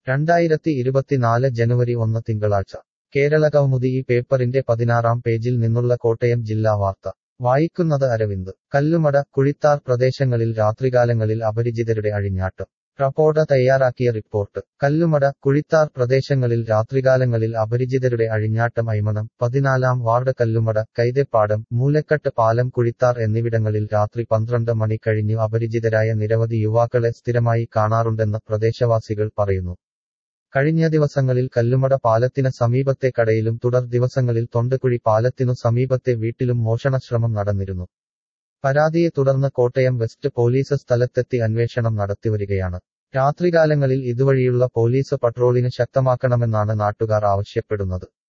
രണ്ടായിരത്തി ഇരുപത്തിനാല് ജനുവരി ഒന്ന് തിങ്കളാഴ്ച കേരളകൗമുദി ഈ പേപ്പറിന്റെ പതിനാറാം പേജിൽ നിന്നുള്ള കോട്ടയം ജില്ലാ വാർത്ത വായിക്കുന്നത് അരവിന്ദ് കല്ലുമട കുഴിത്താർ പ്രദേശങ്ങളിൽ രാത്രികാലങ്ങളിൽ അപരിചിതരുടെ അഴിഞ്ഞാട്ടം റപ്പോർട്ട് തയ്യാറാക്കിയ റിപ്പോർട്ട് കല്ലുമട കുഴിത്താർ പ്രദേശങ്ങളിൽ രാത്രികാലങ്ങളിൽ അപരിചിതരുടെ അഴിഞ്ഞാട്ടം അയ്മണം പതിനാലാം വാർഡ് കല്ലുമട കൈതപ്പാടം മൂലക്കെട്ട് പാലം കുഴിത്താർ എന്നിവിടങ്ങളിൽ രാത്രി പന്ത്രണ്ട് മണി കഴിഞ്ഞു അപരിചിതരായ നിരവധി യുവാക്കളെ സ്ഥിരമായി കാണാറുണ്ടെന്ന് പ്രദേശവാസികൾ പറയുന്നു കഴിഞ്ഞ ദിവസങ്ങളിൽ കല്ലുമട പാലത്തിന് സമീപത്തെ കടയിലും തുടർ ദിവസങ്ങളിൽ തൊണ്ടക്കുഴി പാലത്തിനു സമീപത്തെ വീട്ടിലും മോഷണശ്രമം നടന്നിരുന്നു പരാതിയെ തുടർന്ന് കോട്ടയം വെസ്റ്റ് പോലീസ് സ്ഥലത്തെത്തി അന്വേഷണം നടത്തിവരികയാണ് രാത്രികാലങ്ങളിൽ ഇതുവഴിയുള്ള പോലീസ് പട്രോളിംഗ് ശക്തമാക്കണമെന്നാണ് നാട്ടുകാർ ആവശ്യപ്പെടുന്നത്